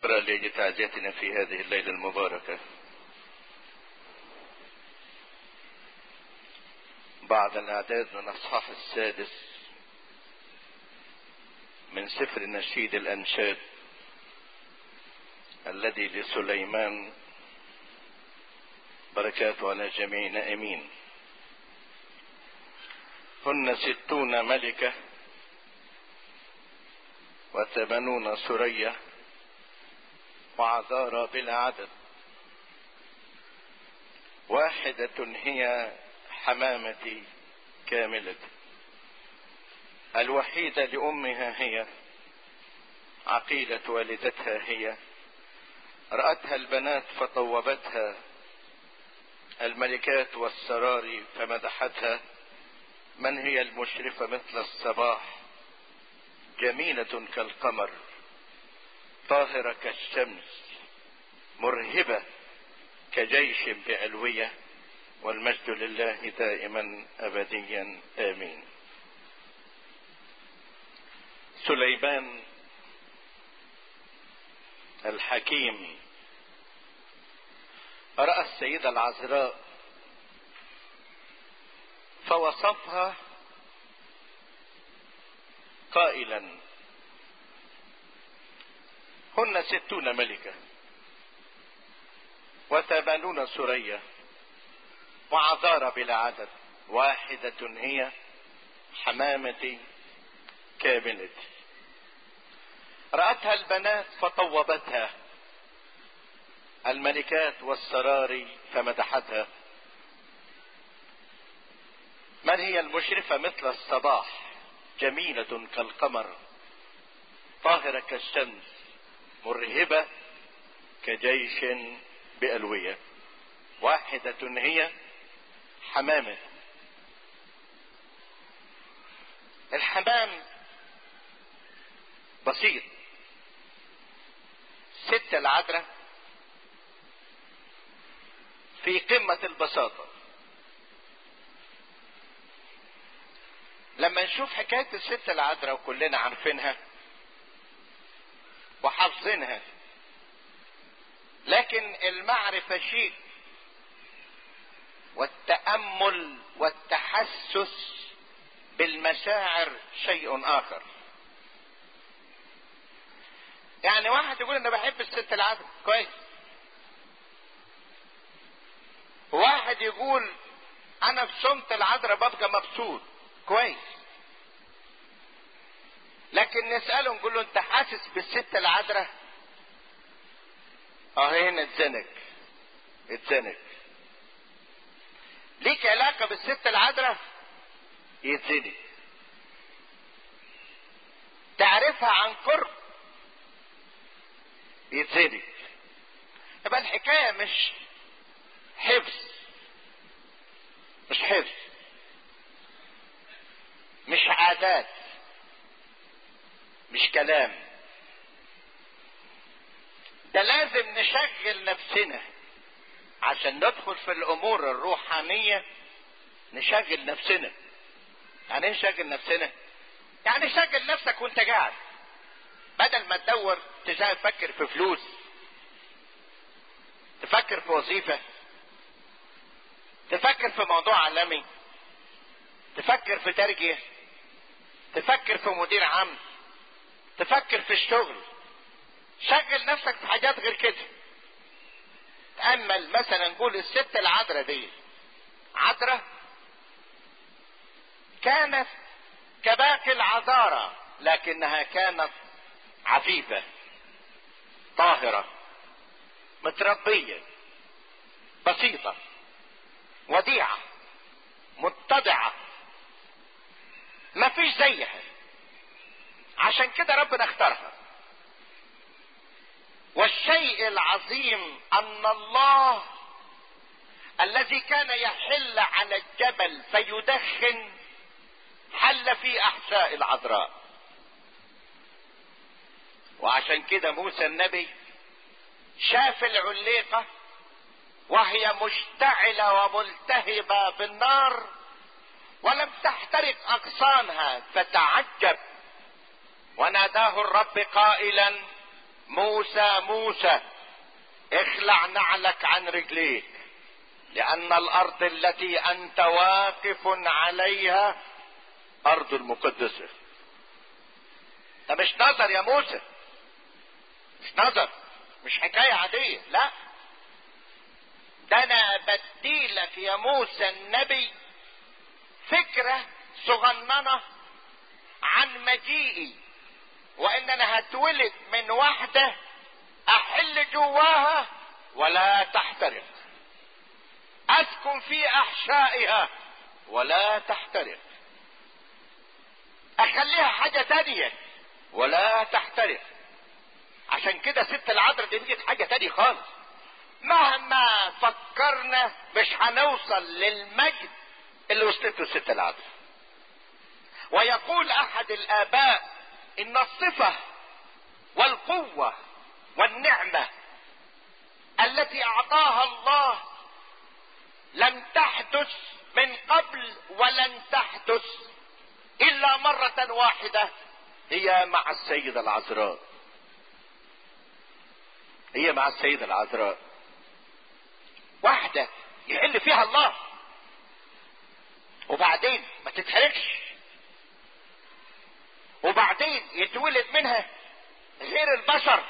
شكرا لتعزيتنا في هذه الليلة المباركة بعد الإعداد من الأصحاح السادس من سفر نشيد الأنشاد الذي لسليمان بركاته على جميعنا امين هن ستون ملكة وثمانون سرية وعذارى بلا عدد واحدة هي حمامتي كاملة الوحيدة لأمها هي عقيلة والدتها هي رأتها البنات فطوبتها الملكات والسرار فمدحتها من هي المشرفة مثل الصباح جميلة كالقمر طاهرة كالشمس مرهبة كجيش بألوية والمجد لله دائما أبديا آمين سليمان الحكيم رأى السيدة العذراء فوصفها قائلا هن ستون ملكة وثمانون سرية وعذارى بلا عدد واحدة هي حمامتي كاملتي رأتها البنات فطوبتها الملكات والسراري فمدحتها من هي المشرفة مثل الصباح جميلة كالقمر طاهرة كالشمس مرهبة كجيش بألوية واحدة هي حمامة الحمام بسيط ست العذراء في قمة البساطة لما نشوف حكاية الست العذراء وكلنا عارفينها وحافظينها لكن المعرفة شيء والتأمل والتحسس بالمشاعر شيء آخر يعني واحد يقول انا بحب الست العذراء كويس واحد يقول انا في صمت العذراء ببقى مبسوط كويس لكن نسأله نقول له انت حاسس بالست العذراء اه هنا اتزنق اتزنق ليك علاقة بالست العذراء يتزنق تعرفها عن قرب يتزنق يبقى الحكاية مش حفظ مش حفظ مش عادات مش كلام ده لازم نشغل نفسنا عشان ندخل في الامور الروحانية نشغل نفسنا يعني ايه نشغل نفسنا يعني شغل نفسك وانت قاعد بدل ما تدور تفكر في فلوس تفكر في وظيفة تفكر في موضوع عالمي تفكر في ترجية تفكر في مدير عام تفكر في الشغل شغل نفسك في حاجات غير كده تأمل مثلا نقول الست العذراء دي عذراء كانت كباقي العذارى لكنها كانت عفيفة طاهرة متربية بسيطة وديعة متضعة ما فيش زيها عشان كده ربنا اختارها والشيء العظيم ان الله الذي كان يحل على الجبل فيدخن حل في احشاء العذراء وعشان كده موسى النبي شاف العليقة وهي مشتعلة وملتهبة بالنار ولم تحترق اغصانها فتعجب وناداه الرب قائلا موسى موسى اخلع نعلك عن رجليك لان الارض التي انت واقف عليها ارض المقدسة ده مش نظر يا موسى مش نظر مش حكاية عادية لا ده انا بديلك يا موسى النبي فكرة صغننة عن مجيئي وان انا هتولد من واحدة احل جواها ولا تحترق اسكن في احشائها ولا تحترق اخليها حاجة تانية ولا تحترق عشان كده ست العذراء دي بقت حاجة تانية خالص مهما فكرنا مش هنوصل للمجد اللي وصلت له ست العذراء ويقول احد الاباء ان الصفة والقوة والنعمة التي اعطاها الله لم تحدث من قبل ولن تحدث الا مرة واحدة هي مع السيدة العذراء هي مع السيدة العذراء واحدة يحل فيها الله وبعدين ما تتحركش وبعدين يتولد منها غير البشر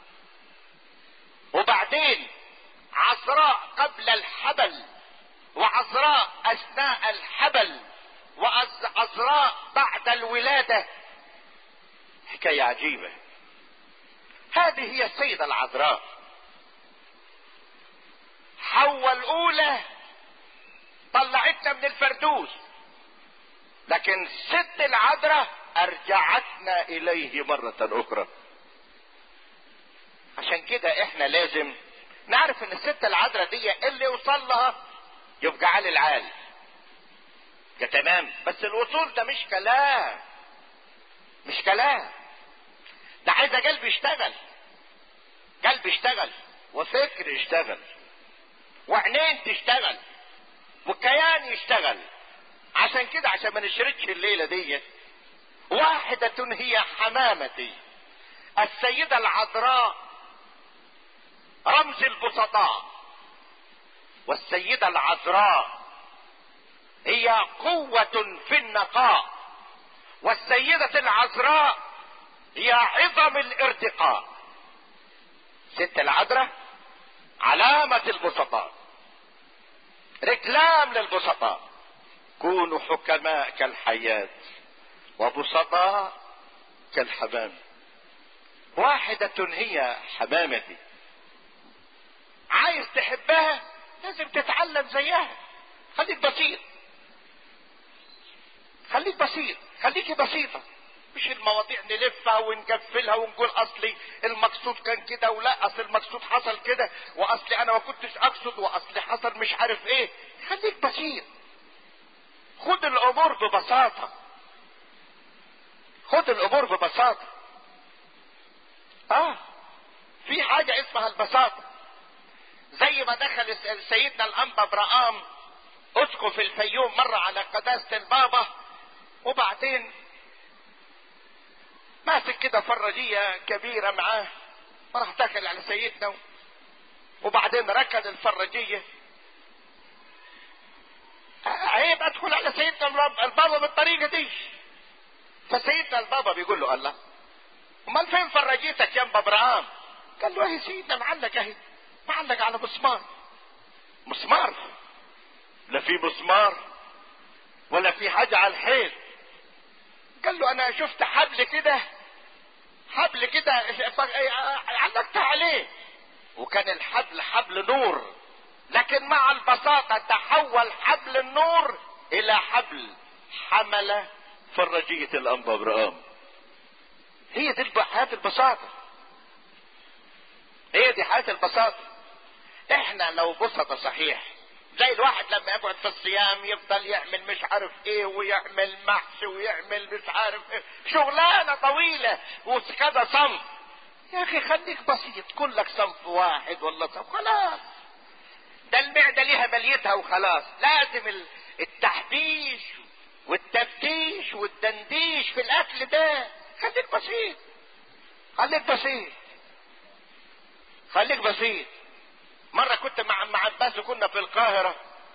وبعدين عذراء قبل الحبل وعذراء اثناء الحبل وعذراء بعد الولاده حكايه عجيبه هذه هي السيده العذراء حواء الاولى طلعتنا من الفردوس لكن ست العذراء ارجعتنا اليه مرة اخرى عشان كده احنا لازم نعرف ان الست العذراء دي اللي يوصل لها يبقى عالي العال ده تمام بس الوصول ده مش كلام مش كلام ده عايزه قلب يشتغل قلب يشتغل وفكر يشتغل وعينين تشتغل وكيان يشتغل عشان كده عشان ما نشردش الليله دي واحدة هي حمامتي السيدة العذراء رمز البسطاء والسيدة العذراء هي قوة في النقاء والسيدة العذراء هي عظم الارتقاء ست العذراء علامة البسطاء ركلام للبسطاء كونوا حكماء كالحياة وبسطاء كالحمام واحدة هي حمامتي عايز تحبها لازم تتعلم زيها خليك بسيط خليك بسيط خليكي بسيطة مش المواضيع نلفها ونقفلها ونقول اصلي المقصود كان كده ولا اصل المقصود حصل كده واصلي انا ما كنتش اقصد واصلي حصل مش عارف ايه خليك بسيط خد الامور ببساطة خد الامور ببساطة اه في حاجة اسمها البساطة زي ما دخل سيدنا الانبا برقام اسقف الفيوم مرة على قداسة البابا وبعدين ماسك كده فرجية كبيرة معاه فراح داخل على سيدنا وبعدين ركض الفرجية عيب ادخل على سيدنا البابا بالطريقة دي فسيدنا البابا بيقول له الله امال فين فرجيتك يا ام ابراهام قال له اهي سيدنا معلق اهي معلق على مسمار مسمار لا في مسمار ولا في حاجة على الحيط قال له انا شفت حبل كده حبل كده علقت عليه وكان الحبل حبل نور لكن مع البساطة تحول حبل النور الى حبل حمل فرجية الانبا ابراهام هي دي حياة البساطة هي دي حياة البساطة احنا لو بسطة صحيح زي الواحد لما يقعد في الصيام يفضل يعمل مش عارف ايه ويعمل محشي ويعمل مش عارف ايه شغلانه طويله وكذا صنف يا اخي خليك بسيط كلك صنف واحد ولا صنف خلاص ده المعده ليها مليتها وخلاص لازم التحبيش والتفتيش والدنديش في الاكل ده خليك بسيط خليك بسيط خليك بسيط مرة كنت مع عم عباس وكنا في القاهرة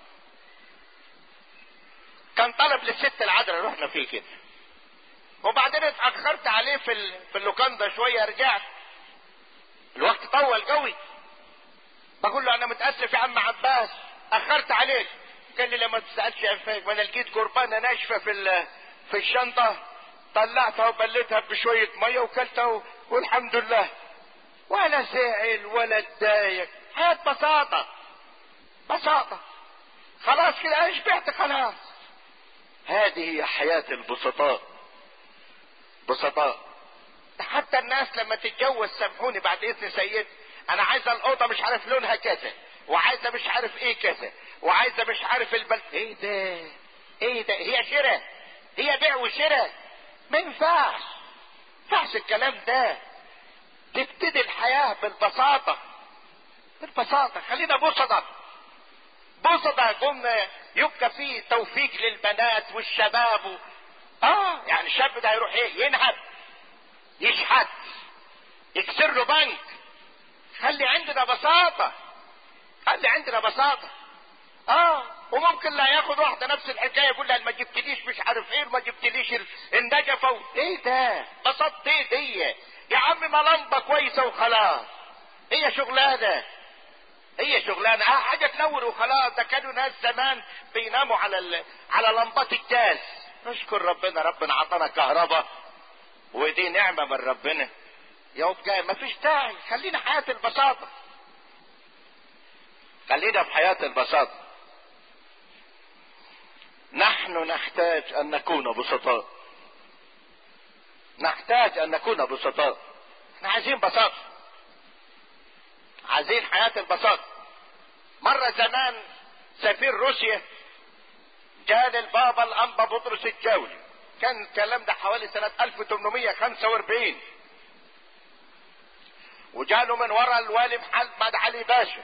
كان طلب للست العذراء رحنا فيه كده وبعدين اتأخرت عليه في ال... في اللوكاندا شوية رجعت الوقت طول قوي بقول له انا متأسف يا عم عباس اخرت عليك قال لي لما تسألش يا فايق ما انا لقيت قربانة ناشفة في ال... في الشنطة طلعتها وبليتها بشوية مية وكلتها و... والحمد لله ولا زعل ولا اتضايق حياة بساطة بساطة خلاص كده انا شبعت خلاص هذه هي حياة البسطاء بسطاء حتى الناس لما تتجوز سامحوني بعد اذن سيد انا عايزه الاوضه مش عارف لونها كذا وعايزه مش عارف ايه كذا وعايزه مش عارف البل ايه ده ايه ده هي شراء هي بيع وشراء ما ينفعش ينفعش الكلام ده تبتدي الحياه بالبساطه بالبساطه خلينا بسطه بسطه قمنا يبقى فيه توفيق للبنات والشباب و... اه يعني الشاب ده هيروح ايه ينهب يشحت يكسر له بنك خلي عندنا بساطة خلي عندنا بساطة اه وممكن لا ياخد واحدة نفس الحكاية يقول لها ما جبتليش مش عارف ايه ما جبتليش النجفة و... ايه ده بساطة ايه دي يا عم ما لمبة كويسة وخلاص هي شغلانة هي شغلانة اه حاجة تنور وخلاص ده كانوا ناس زمان بيناموا على ال... على لمبات الجاز نشكر ربنا ربنا عطانا كهرباء ودي نعمة من ربنا يبقى ما فيش داعي خلينا حياة البساطة خلينا في حياة البساطة نحن نحتاج ان نكون بسطاء نحتاج ان نكون بسطاء احنا عايزين بساطة عايزين حياة البساطة مرة زمان سفير روسيا جاء للبابا الانبا بطرس الجولي كان الكلام ده حوالي سنة 1845 وجاله من ورا الوالي محمد علي باشا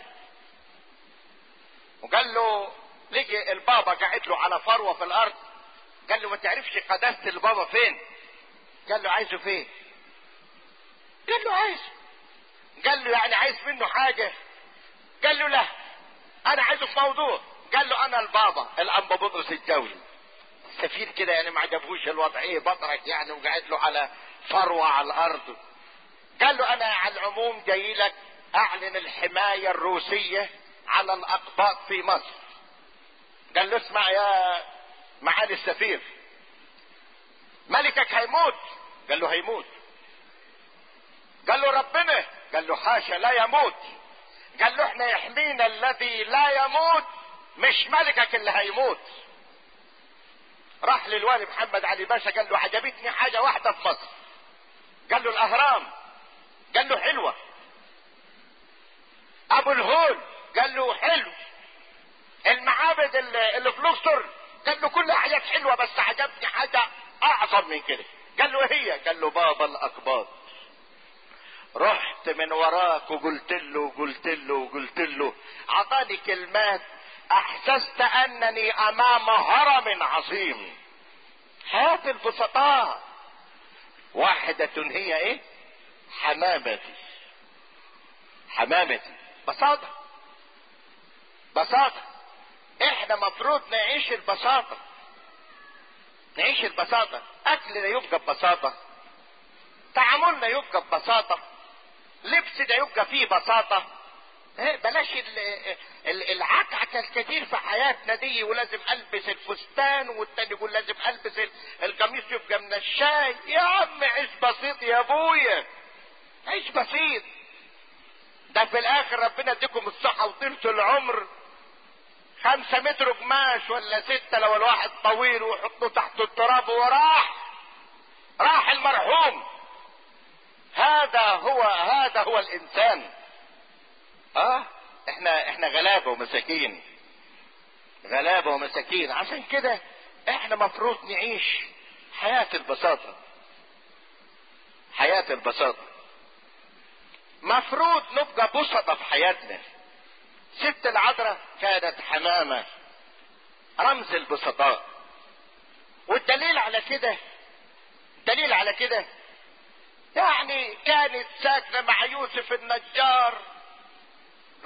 وقال له لقي البابا قاعد له على فروه في الارض قال له ما تعرفش قداسه البابا فين قال له عايزه فين قال له عايز قال له يعني عايز منه حاجه قال له لا انا عايزه في موضوع قال له انا البابا الانبا بطرس الجولي السفير كده يعني ما عجبهوش الوضع ايه بطرك يعني وقاعد له على فروه على الارض قال له انا على العموم جاي لك اعلن الحمايه الروسيه على الاقباط في مصر قال له اسمع يا معالي السفير ملكك هيموت قال له هيموت قال له ربنا قال له حاشا لا يموت قال له احنا يحمينا الذي لا يموت مش ملكك اللي هيموت راح للوالي محمد علي باشا قال له عجبتني حاجة واحدة في مصر قال له الاهرام قال له حلوة ابو الهول قال له حلو المعابد اللي اللي في الاقصر قال له كلها حاجات حلوه بس عجبني حاجه اعظم من كده قال له هي قال له بابا الاقباط رحت من وراك وقلت له وقلت له وقلت له عطاني كلمات احسست انني امام هرم عظيم حياة البسطاء واحدة هي ايه حمامتي حمامتي بساطة بساطة احنا مفروض نعيش البساطة نعيش البساطة اكلنا يبقى ببساطة تعاملنا يبقى ببساطة لبسنا يبقى فيه بساطة بلاش العكعكة الكتير في حياتنا دي ولازم البس الفستان والتاني يقول لازم البس القميص يبقى من الشاي يا عم عيش بسيط يا ابويا عيش بسيط ده في الاخر ربنا يديكم الصحة وطيلة العمر خمسة متر قماش ولا ستة لو الواحد طويل ويحطه تحت التراب وراح راح المرحوم هذا هو هذا هو الانسان اه احنا احنا غلابه ومساكين غلابه ومساكين عشان كده احنا مفروض نعيش حياه البساطه حياه البساطه مفروض نبقى بسطة في حياتنا ست العذراء كانت حمامة رمز البسطاء والدليل على كده دليل على كده يعني كانت ساكنة مع يوسف النجار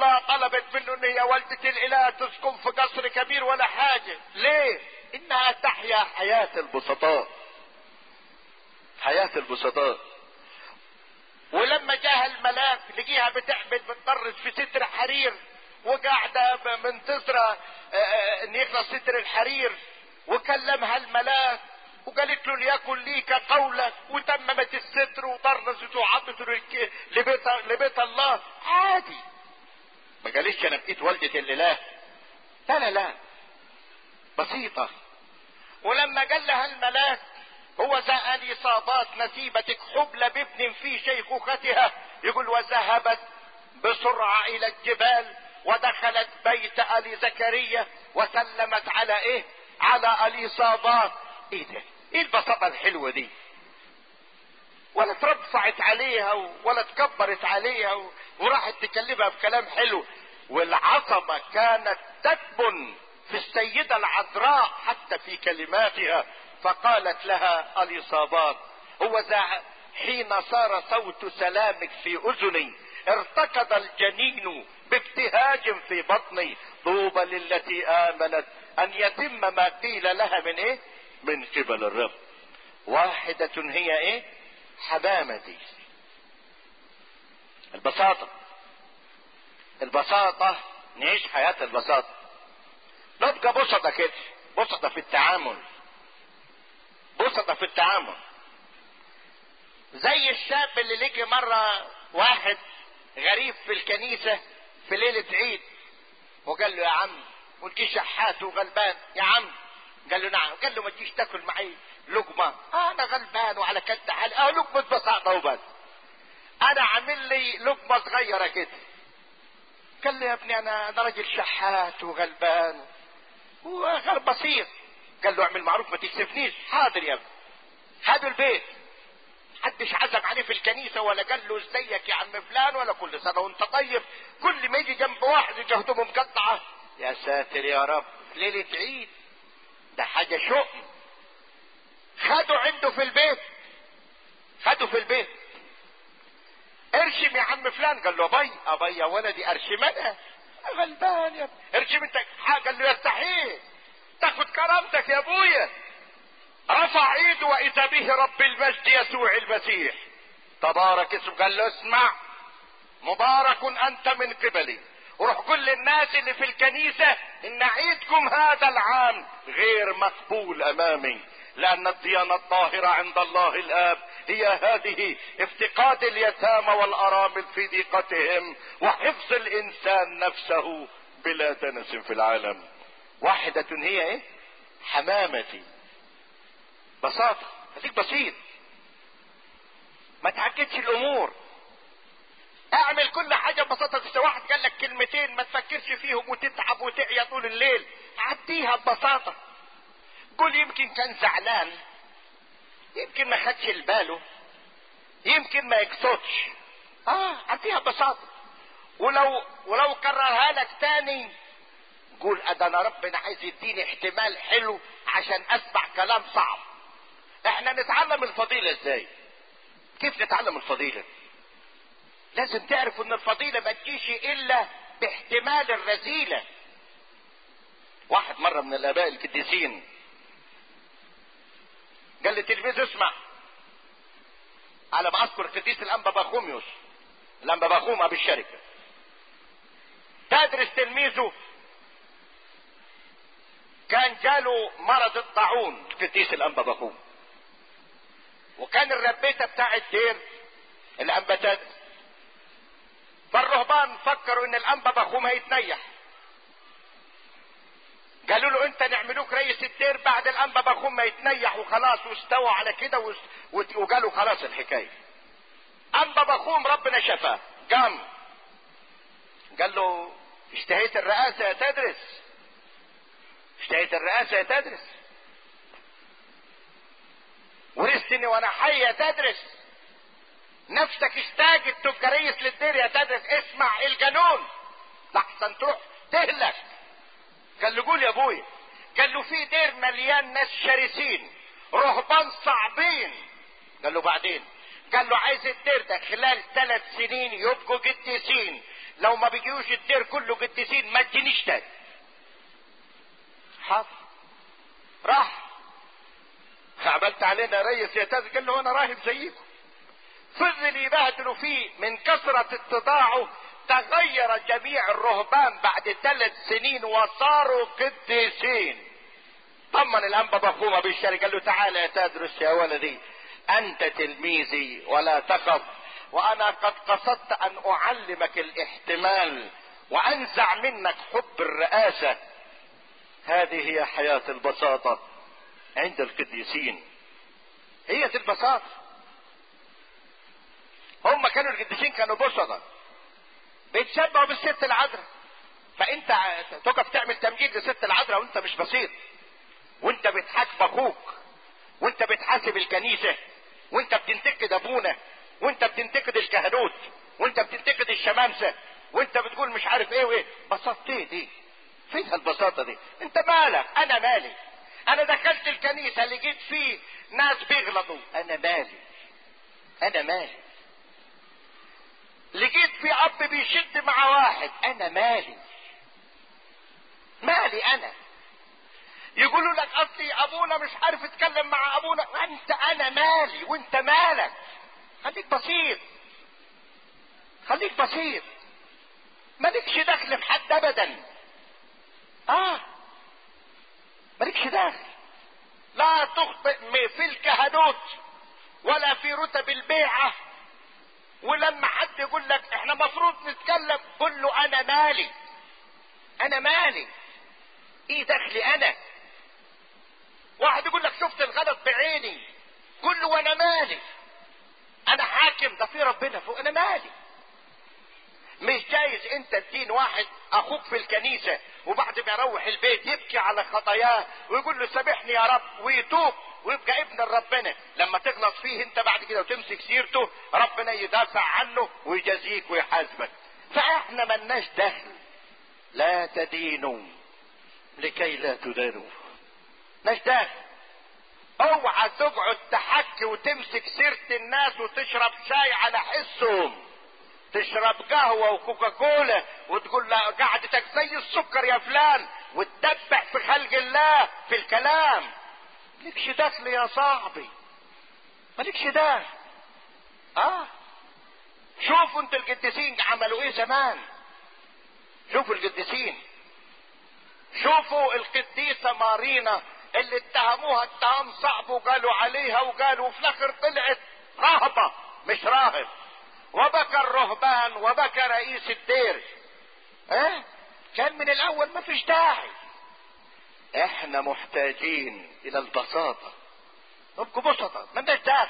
لا طلبت منه ان هي والدة الاله تسكن في قصر كبير ولا حاجة ليه انها تحيا حياة البسطاء حياة البسطاء ولما جاها الملاك لقيها بتعبد بتطرز في ستر حرير وقاعدة منتظرة ان يخلص ستر الحرير وكلمها الملاك وقالت له ليكن ليك قولك وتممت الستر وطرزت وعطت لبيت لبيت الله عادي ما قالتش انا بقيت والدة الاله لا لا لا بسيطة ولما قال لها الملاك هو ذا اليصابات نسيبتك حبل بابن في شيخوختها يقول وذهبت بسرعة الى الجبال ودخلت بيت ابي زكريا وسلمت على ايه على اليصابات ايه ده ايه البساطة الحلوة دي ولا ترفعت عليها ولا تكبرت عليها وراحت تكلمها بكلام حلو والعصبة كانت تكبن في السيدة العذراء حتى في كلماتها فقالت لها اليصابات هو ذا حين صار صوت سلامك في اذني ارتكض الجنين بابتهاج في بطني طوبى للتي امنت ان يتم ما قيل لها من ايه من قبل الرب واحدة هي ايه حمامتي البساطة البساطة نعيش حياة البساطة نبقى بسطة كده بسطة في التعامل بسطة في التعامل زي الشاب اللي لقي مرة واحد غريب في الكنيسة في ليلة عيد وقال له يا عم قلت شحات وغلبان يا عم قال له نعم قال له ما تجيش تاكل معي لقمة انا غلبان وعلى كد حالي اه لقمة بساطة وبس انا عامل لي لقمة صغيرة كده قال له يا ابني انا انا راجل شحات وغلبان وغير بسيط قال له اعمل معروف ما تكسفنيش حاضر يا ابني خدوا البيت محدش عزم عليه في الكنيسة ولا قال له ازيك يا عم فلان ولا كل سنة وانت طيب كل ما يجي جنب واحد يجي هدومه مقطعة يا ساتر يا رب ليلة عيد ده حاجة شؤم خدوا عنده في البيت خدوا في البيت ارشم يا عم فلان قال له ابي ابي يا ولدي ارشم انا غلبان يا ارشم انت قال له يستحيل تاخد كرامتك يا ابويا رفع ايده واذا به رب المجد يسوع المسيح تبارك اسمه قال له اسمع مبارك انت من قبلي وروح كل الناس اللي في الكنيسة ان عيدكم هذا العام غير مقبول امامي لان الديانة الطاهرة عند الله الاب هي هذه افتقاد اليتامى والارامل في ضيقتهم وحفظ الانسان نفسه بلا دنس في العالم واحدة هي ايه حمامتي بساطة خليك بسيط ما تعقدش الامور اعمل كل حاجة ببساطة بس واحد قال لك كلمتين ما تفكرش فيهم وتتعب وتعيا طول الليل عديها ببساطة قول يمكن كان زعلان يمكن ما خدش باله يمكن ما يقصدش اه عديها ببساطة ولو ولو كررها لك تاني قول ده انا ربنا عايز يديني احتمال حلو عشان اسمع كلام صعب احنا نتعلم الفضيلة ازاي كيف نتعلم الفضيلة لازم تعرف ان الفضيلة ما تجيش الا باحتمال الرذيلة واحد مرة من الاباء القديسين قال للتلميذ اسمع على ما اذكر القديس الانبا باخوميوس الانبا باخوم ابو الشركة تدرس تلميذه كان جاله مرض الطاعون القديس الانبا باخوم وكان الربيته بتاع الدير الانبا تدرس فالرهبان فكروا ان الانبا بخوم هيتنيح قالوا له انت نعملوك رئيس الدير بعد الانبا بخوم ما يتنيح وخلاص واستوى على كده وقالوا خلاص الحكايه انبا بخوم ربنا شفاه قام قال له اشتهيت الرئاسه يا تدرس اشتهيت الرئاسه يا تدرس ورثتني وانا حي يا تدرس نفسك اشتاقت تبقى رئيس للدير يا تدرس اسمع القانون لحسن تروح تهلك قال له قول يا ابويا قال له في دير مليان ناس شرسين رهبان صعبين قال له بعدين قال له عايز الدير ده خلال ثلاث سنين يبقوا قديسين لو ما بيجيوش الدير كله قديسين ما تجينيش تاني حاضر راح عملت علينا ريس يا تاز قال له انا راهب زيكم فضل يبهدلوا فيه من كثرة اتضاعه تغير جميع الرهبان بعد ثلاث سنين وصاروا قديسين طمن الانبا بخومه بالشارع قال له تعالى يا تدرس يا ولدي انت تلميذي ولا تخف وانا قد قصدت ان اعلمك الاحتمال وانزع منك حب الرئاسه هذه هي حياه البساطه عند القديسين هي دي البساطه هم كانوا القديسين كانوا بسطة بيتشبهوا بالست العذراء فانت تقف تعمل تمجيد لست العذراء وانت مش بسيط وانت بتحاسب اخوك وانت بتحاسب الكنيسه وانت بتنتقد ابونا وانت بتنتقد الكهنوت وانت بتنتقد الشمامسه وانت بتقول مش عارف ايه وايه بساطتي دي فين البساطه دي انت مالك انا مالي انا دخلت الكنيسه لقيت فيه ناس بيغلطوا انا مالي انا مالي لقيت في اب بيشد مع واحد انا مالي مالي انا يقولوا لك اصلي ابونا مش عارف يتكلم مع ابونا انت انا مالي وانت مالك خليك بسيط خليك بسيط مالكش دخل في حد ابدا اه مالكش دخل لا تخطئ في الكهنوت ولا في رتب البيعه ولما حد يقول لك احنا مفروض نتكلم قل له انا مالي انا مالي ايه دخلي انا واحد يقول لك شفت الغلط بعيني قل له وانا مالي انا حاكم ده في ربنا فوق انا مالي مش جايز انت تدين واحد اخوك في الكنيسة وبعد ما يروح البيت يبكي على خطاياه ويقول له سامحني يا رب ويتوب ويبقى ابن ربنا لما تغلط فيه انت بعد كده وتمسك سيرته ربنا يدافع عنه ويجازيك ويحاسبك فاحنا ملناش دخل لا تدينوا لكي لا تدانوا مش دخل اوعى تقعد تحكي وتمسك سيرة الناس وتشرب شاي على حسهم تشرب قهوة وكوكاكولا وتقول لا قعدتك زي السكر يا فلان وتدبح في خلق الله في الكلام مالكش دخل يا صاحبي مالكش دخل اه شوفوا انت القديسين عملوا ايه زمان شوفوا القديسين شوفوا القديسة مارينا اللي اتهموها اتهام صعب وقالوا عليها وقالوا وفي الاخر طلعت راهبة مش راهب وبكى الرهبان وبكى رئيس الدير اه كان من الاول ما فيش داعي احنا محتاجين الى البساطة نبقوا بسطة ملناش دافع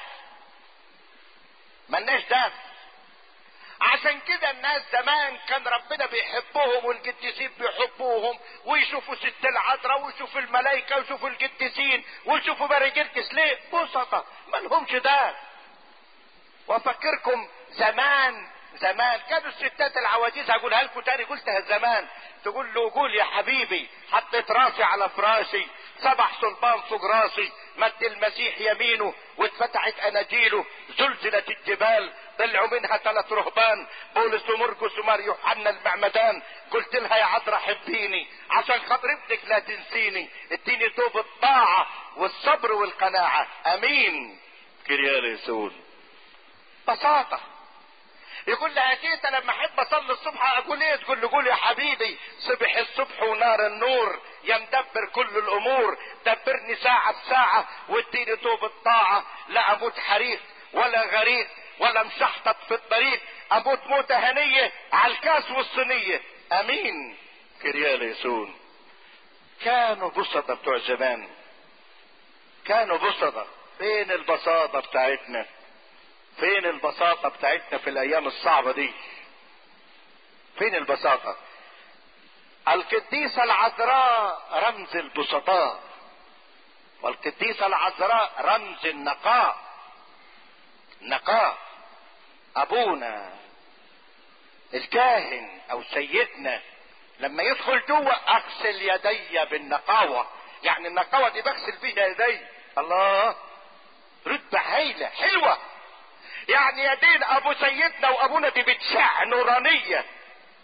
ملناش دافع عشان كده الناس زمان كان ربنا بيحبهم والقديسين بيحبوهم ويشوفوا ست العذراء ويشوفوا الملائكة ويشوفوا القديسين ويشوفوا ماريجركس ليه بسطة مالهمش دافع وافكركم زمان زمان كانوا الستات العواجيز هقولها لكم تاني قلتها زمان تقول له قول يا حبيبي حطيت راسي على فراشي سبح سلطان فوق راسي مد المسيح يمينه واتفتحت اناجيله زلزلت الجبال طلعوا منها ثلاث رهبان بولس ومرقس ومار يوحنا المعمدان قلت لها يا عذرا حبيني عشان خاطر ابنك لا تنسيني اديني توب الطاعة والصبر والقناعة امين كريال يسون بساطة يقول لها اتيت لما احب اصلي الصبح اقول ايه تقول له قول يا حبيبي صبح الصبح ونار النور يا مدبر كل الامور دبرني ساعة بساعة واديني توب الطاعة لا اموت حريق ولا غريق ولا مشحطط في الطريق اموت موتة هنية على الكاس والصينية امين كريال يسون كانوا بسطة بتوع زمان كانوا بسطة فين البساطة بتاعتنا فين البساطة بتاعتنا في الايام الصعبة دي فين البساطة القديسة العذراء رمز البسطاء والقديسة العذراء رمز النقاء نقاء ابونا الكاهن او سيدنا لما يدخل جوه اغسل يدي بالنقاوة يعني النقاوة دي بغسل بيها يدي الله رتبة هايلة حلوة يعني يدين ابو سيدنا وابونا دي بتشع نورانية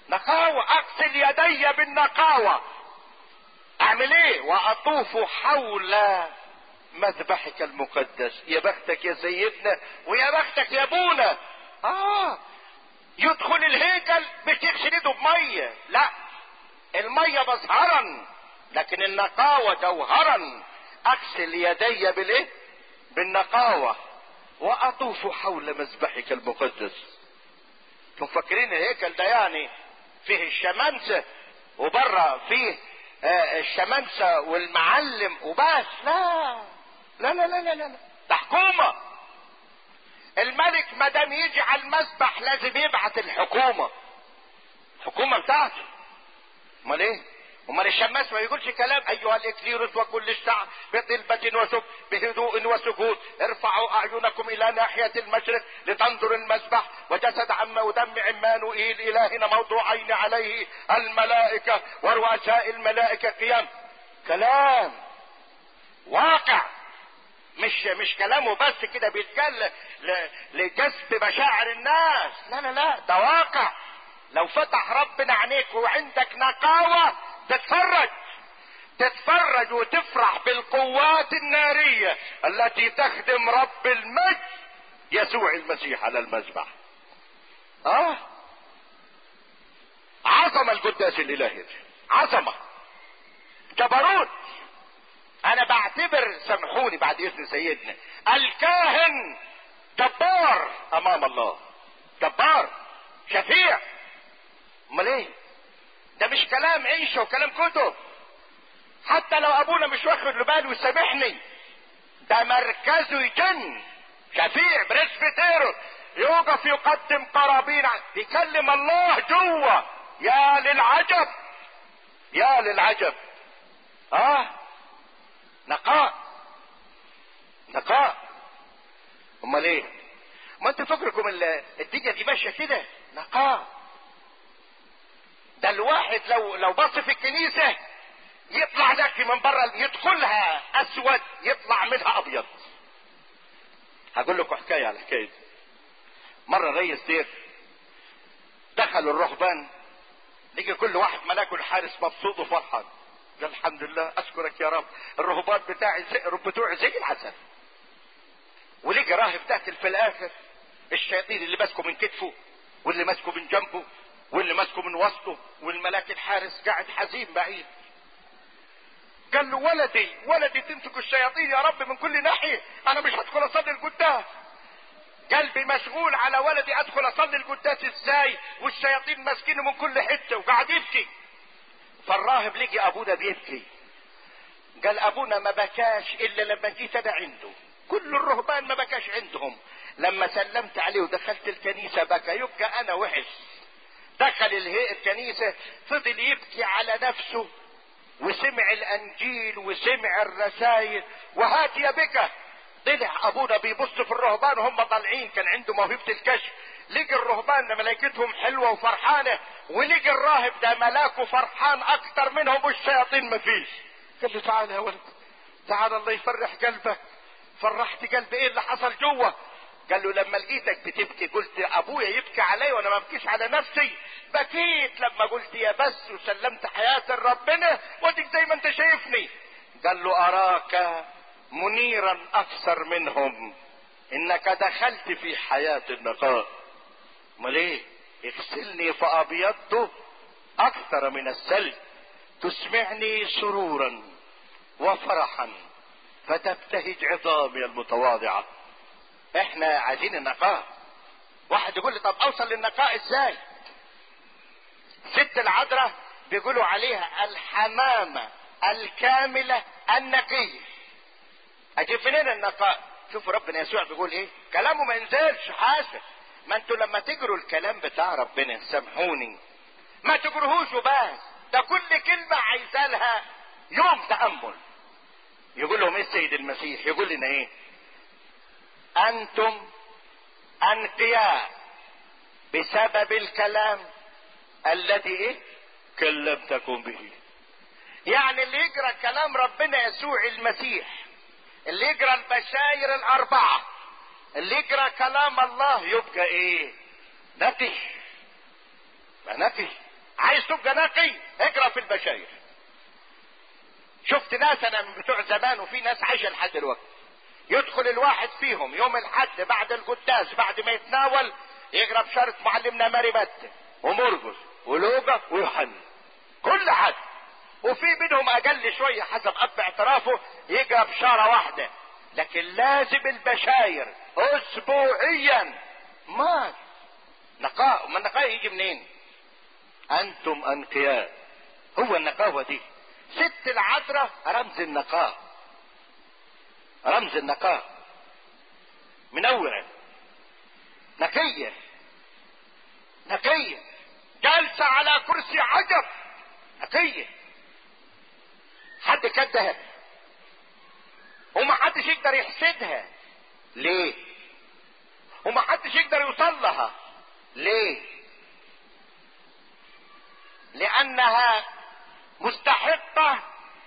نقاوة اغسل يدي بالنقاوة اعمل ايه واطوف حول مذبحك المقدس يا بختك يا سيدنا ويا بختك يا ابونا اه يدخل الهيكل مش يغسل ايده بميه لا الميه مظهرا لكن النقاوة جوهرا اغسل يدي بالايه بالنقاوة واطوف حول مذبحك المقدس انتم فاكرين الهيكل ده يعني فيه الشمامسة وبره فيه آه الشمامسة والمعلم وبس لا لا لا لا لا لا ده حكومة الملك ما دام يجي على المسبح لازم يبعت الحكومة الحكومة بتاعته امال ايه امال الشماس ما يقولش كلام ايها الاكليروس وكل الشعب بطلبة وسب بهدوء وسكوت ارفعوا اعينكم الى ناحية المشرق لتنظر المسبح وجسد عم ودم عمانوئيل الهنا موضوعين عليه الملائكة ورؤساء الملائكة قيام كلام واقع مش مش كلامه بس كده بيتكلم لجذب مشاعر الناس لا لا لا ده واقع لو فتح ربنا عينيك وعندك نقاوة تتفرج تتفرج وتفرح بالقوات النارية التي تخدم رب المجد يسوع المسيح على المذبح اه عظمة القداس الالهي عظمة جبروت انا بعتبر سامحوني بعد اذن سيدنا الكاهن جبار امام الله جبار شفيع امال ايه ده مش كلام عيشه وكلام كتب حتى لو ابونا مش واخد له باله وسامحني ده مركزه يجن شفيع بريسبيتيرو يوقف يقدم قرابين يكلم الله جوه يا للعجب يا للعجب اه نقاء نقاء امال ايه ما انتوا فكركم الدنيا دي ماشيه كده نقاء ده الواحد لو لو بص في الكنيسه يطلع ذكي من بره يدخلها اسود يطلع منها ابيض هقول لكم حكايه على الحكايه دي مره رئيس دير دخلوا الرهبان لقي كل واحد ملاك الحارس مبسوط وفرحان قال الحمد لله اشكرك يا رب الرهبان بتاعي زي بتوعي زي العسل ولقى راهب داخل في الاخر الشياطين اللي ماسكه من كتفه واللي ماسكه من جنبه واللي ماسكه من وسطه والملاك الحارس قاعد حزين بعيد قال له ولدي ولدي تمسك الشياطين يا رب من كل ناحيه انا مش هدخل اصلي القداس قلبي مشغول على ولدي ادخل اصلي القداس ازاي والشياطين ماسكينه من كل حته وقاعد يبكي فالراهب لقي ابونا بيبكي قال ابونا ما بكاش الا لما جيت انا عنده كل الرهبان ما بكاش عندهم لما سلمت عليه ودخلت الكنيسة بكى يبقى انا وحش دخل الهيئة الكنيسة فضل يبكي على نفسه وسمع الانجيل وسمع الرسائل وهات يا بكى طلع ابونا بيبص في الرهبان وهم طالعين كان عنده موهبة الكشف لقي الرهبان ده ملائكتهم حلوة وفرحانة ولقي الراهب ده ملاكه فرحان اكتر منهم والشياطين مفيش قال له تعالى يا ولد تعالى الله يفرح قلبك فرحت قلبي ايه اللي حصل جوه قال له لما لقيتك بتبكي قلت ابويا يبكي علي وانا ما بكيش على نفسي بكيت لما قلت يا بس وسلمت حياتي لربنا واديك زي ما انت شايفني قال له اراك منيرا اكثر منهم انك دخلت في حياة النقاء امال ايه اغسلني فابيضت اكثر من السلب تسمعني سرورا وفرحا فتبتهج عظامي المتواضعة احنا عايزين النقاء واحد يقول لي طب اوصل للنقاء ازاي ست العذراء بيقولوا عليها الحمامة الكاملة النقية اجيب منين النقاء شوفوا ربنا يسوع بيقول ايه كلامه ما ينزلش حاسب ما انتوا لما تجروا الكلام بتاع ربنا سامحوني ما تجروهوش وبس ده كل كلمة عايزة لها يوم تأمل يقول لهم ايه السيد المسيح يقول لنا ايه انتم انقياء بسبب الكلام الذي ايه كلمتكم به يعني اللي يقرا كلام ربنا يسوع المسيح اللي يقرا البشاير الاربعه اللي يقرا كلام الله يبقى ايه نقي نقي عايز تبقى نقي اقرا في البشاير شفت ناس انا من بتوع زمان وفي ناس عايشه لحد دلوقتي يدخل الواحد فيهم يوم الحد بعد القداس بعد ما يتناول يقرا بشارة معلمنا ماري متى ومرقس ولوقا ويوحنا كل حد وفي منهم اقل شويه حسب اب اعترافه يقرا بشاره واحده لكن لازم البشاير اسبوعيا ما نقاء ما النقاء يجي منين انتم انقياء هو النقاوة دي ست العذراء رمز النقاء رمز النقاء منورة نقية نقية جالسة على كرسي عجب نقية حد كدها وما حدش يقدر يحسدها ليه وما حدش يقدر يوصل لها ليه لانها مستحقة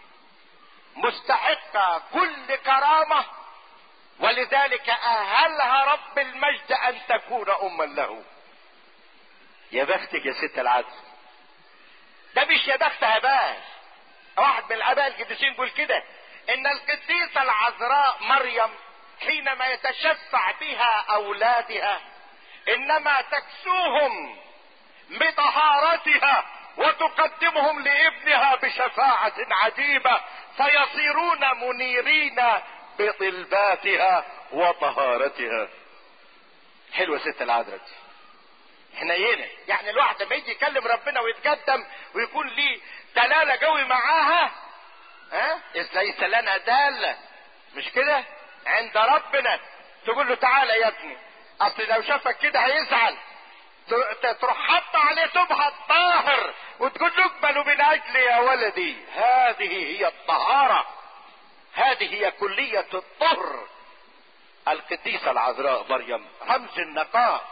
مستحقة كل كرامة ولذلك اهلها رب المجد ان تكون اما له يا بختك يا ست العدل ده مش يا بختها بس واحد من الاباء القديسين يقول كده ان القديسة العذراء مريم حينما يتشفع بها اولادها انما تكسوهم بطهارتها وتقدمهم لابنها بشفاعة عجيبة فيصيرون منيرين بطلباتها وطهارتها حلوة ست العذراء دي حنينة يعني الواحد لما يجي يكلم ربنا ويتقدم ويكون ليه دلالة قوي معاها ها ليس لنا دالة مش كده عند ربنا تقول له تعالى يا ابني اصل لو شافك كده هيزعل تروح حط عليه تبهى الطاهر وتقول له اقبلوا من اجلي يا ولدي هذه هي الطهارة هذه هي كلية الطهر القديسة العذراء مريم رمز النقاء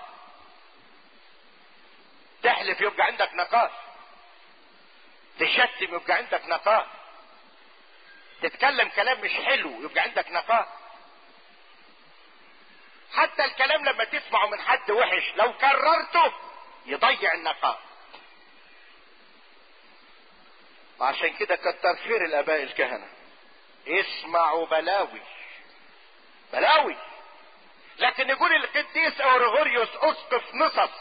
تحلف يبقى عندك نقاء تشتم يبقى عندك نقاء تتكلم كلام مش حلو يبقى عندك نقاء حتى الكلام لما تسمعه من حد وحش لو كررته يضيع النقاء وعشان كده كتر خير الاباء الكهنه اسمعوا بلاوي بلاوي لكن يقول القديس اورغوريوس اسقف نصص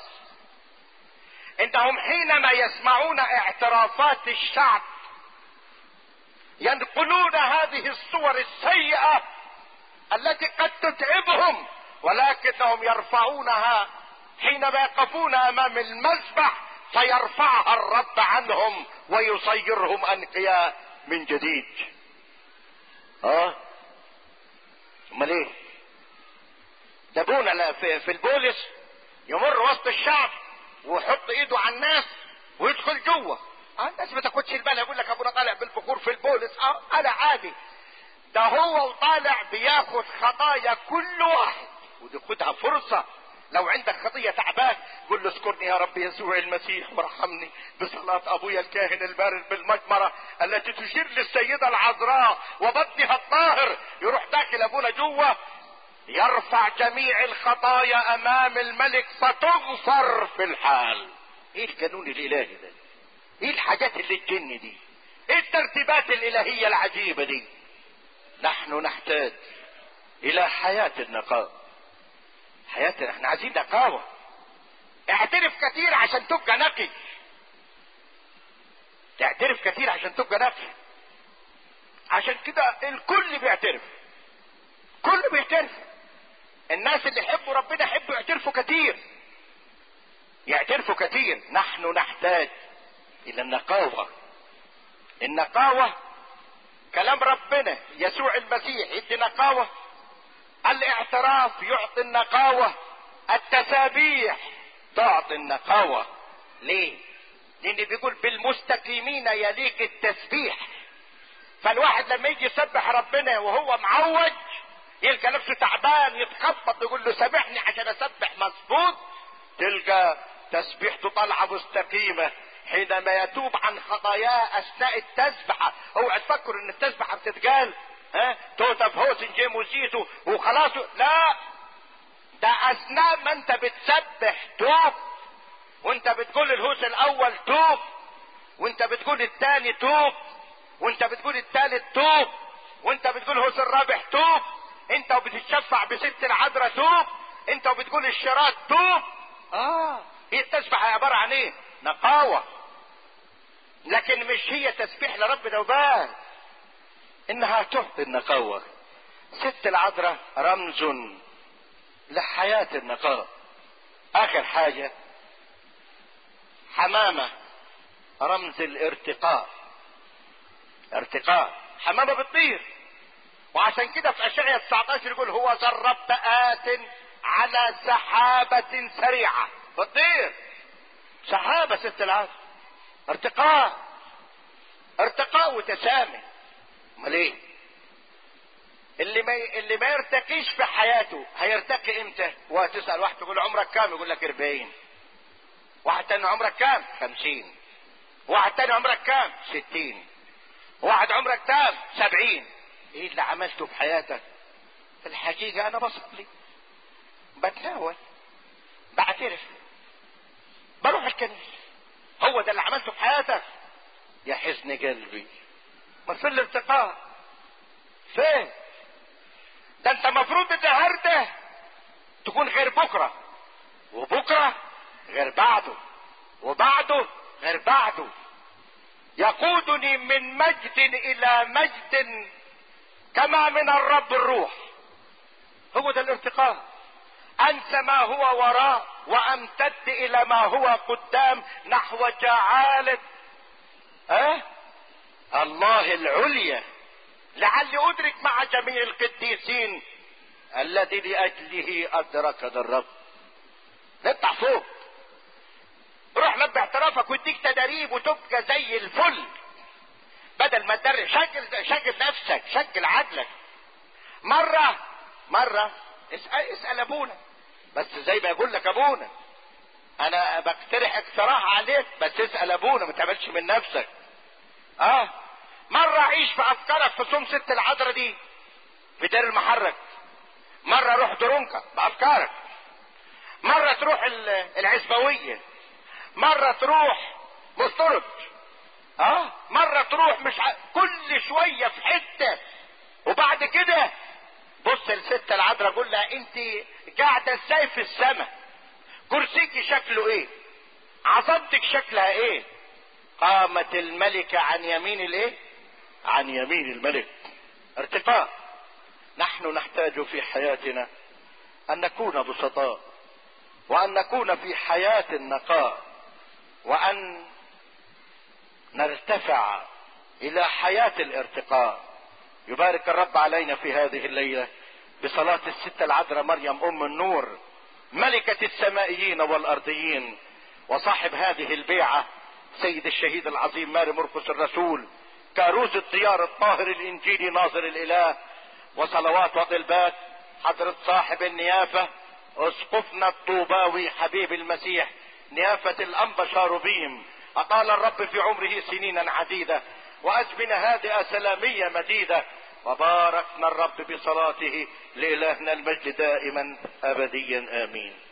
انهم حينما يسمعون اعترافات الشعب ينقلون هذه الصور السيئه التي قد تتعبهم ولكنهم يرفعونها حينما يقفون امام المذبح فيرفعها الرب عنهم ويصيرهم انقياء من جديد اه امال ايه ده ابونا في, في البولس يمر وسط الشعب ويحط ايده على الناس ويدخل جوه اه الناس ما تاخدش البال يقول لك ابونا طالع بالبخور في البولس اه انا عادي ده هو وطالع بياخد خطايا كل واحد ودي خدها فرصة لو عندك خطية تعبان قل له اذكرني يا رب يسوع المسيح وارحمني بصلاة ابويا الكاهن البارد بالمجمرة التي تشير للسيدة العذراء وبطنها الطاهر يروح داخل ابونا جوه يرفع جميع الخطايا امام الملك فتغفر في الحال ايه القانون الالهي ده ايه الحاجات اللي تجن دي ايه الترتيبات الالهية العجيبة دي نحن نحتاج الى حياة النقاء حياتنا احنا عايزين نقاوة اعترف كتير عشان تبقى نقي تعترف كتير عشان تبقى نقي عشان كده الكل بيعترف كل بيعترف الناس اللي يحبوا ربنا يحبوا يعترفوا كتير يعترفوا كتير نحن نحتاج الى النقاوة النقاوة كلام ربنا يسوع المسيح يدي نقاوة الاعتراف يعطي النقاوة التسابيح تعطي النقاوة ليه لان بيقول بالمستقيمين يليق التسبيح فالواحد لما يجي يسبح ربنا وهو معوج يلقى نفسه تعبان يتخبط يقول له سامحني عشان اسبح مظبوط تلقى تسبيحته طالعه مستقيمه حينما يتوب عن خطاياه اثناء التسبحه اوعى تفكر ان التسبحه بتتقال ها توتا بهوسن جيم وسيتو وخلاص لا ده اثناء ما انت بتسبح توب وانت بتقول الهوس الاول توب وانت بتقول الثاني توب وانت بتقول الثالث توب وانت بتقول الهوس الرابع توب انت وبتتشفع بست العذراء توب انت وبتقول الشراط توب اه هي التسبيح عباره عن ايه نقاوه لكن مش هي تسبيح لرب دوبان انها تعطي النقاوه ست العذراء رمز لحياه النقاوه اخر حاجه حمامه رمز الارتقاء ارتقاء حمامه بتطير وعشان كده في اشعياء 19 يقول هو ذربت آت على سحابة سريعة بتطير سحابة ست العصر ارتقاء ارتقاء وتسامي امال ايه اللي ما اللي ما يرتقيش في حياته هيرتقي امتى وهتسال واحد تقول عمرك كام يقول لك 40 واحد تاني عمرك كام 50 واحد تاني عمرك كام 60 واحد عمرك كام 70 ايه اللي عملته في حياتك في الحقيقة انا بصلي بتناول بعترف بروح الكنيسة هو ده اللي عملته في حياتك يا حزن قلبي ما في الارتقاء فين ده انت مفروض النهارده تكون غير بكره وبكره غير بعده وبعده غير بعده يقودني من مجد الى مجد كما من الرب الروح هو ده الارتقاء انسى ما هو وراء وامتد الى ما هو قدام نحو جعالة أه؟ الله العليا لعلي ادرك مع جميع القديسين الذي لاجله ادركنا الرب نطلع فوق روح لب اعترافك واديك تدريب وتبقى زي الفل بدل ما تدرب شكل شكل نفسك شكل عقلك مرة مرة اسأل, اسأل ابونا بس زي ما يقول لك ابونا انا بقترح اقتراح عليك بس اسأل ابونا ما تعملش من نفسك اه مرة عيش في افكارك في صوم ست العذراء دي في دير المحرك مرة روح درونكا بافكارك مرة تروح العزبوية مرة تروح مسترد اه مرة تروح مش ع... كل شوية في حتة وبعد كده بص الست العذراء قول لها انت قاعدة ازاي في السماء كرسيك شكله ايه عظمتك شكلها ايه قامت الملكة عن يمين الايه عن يمين الملك ارتقاء نحن نحتاج في حياتنا ان نكون بسطاء وان نكون في حياة النقاء وان نرتفع الى حياة الارتقاء يبارك الرب علينا في هذه الليلة بصلاة الستة العذراء مريم ام النور ملكة السمائيين والارضيين وصاحب هذه البيعة سيد الشهيد العظيم ماري مرقس الرسول كاروز الديار الطاهر الانجيلي ناظر الاله وصلوات وطلبات حضرة صاحب النيافة اسقفنا الطوباوي حبيب المسيح نيافة الانبا شاروبيم اطال الرب في عمره سنينا عديدة وازمنة هادئة سلامية مديدة وباركنا الرب بصلاته لإلهنا المجد دائما أبديا آمين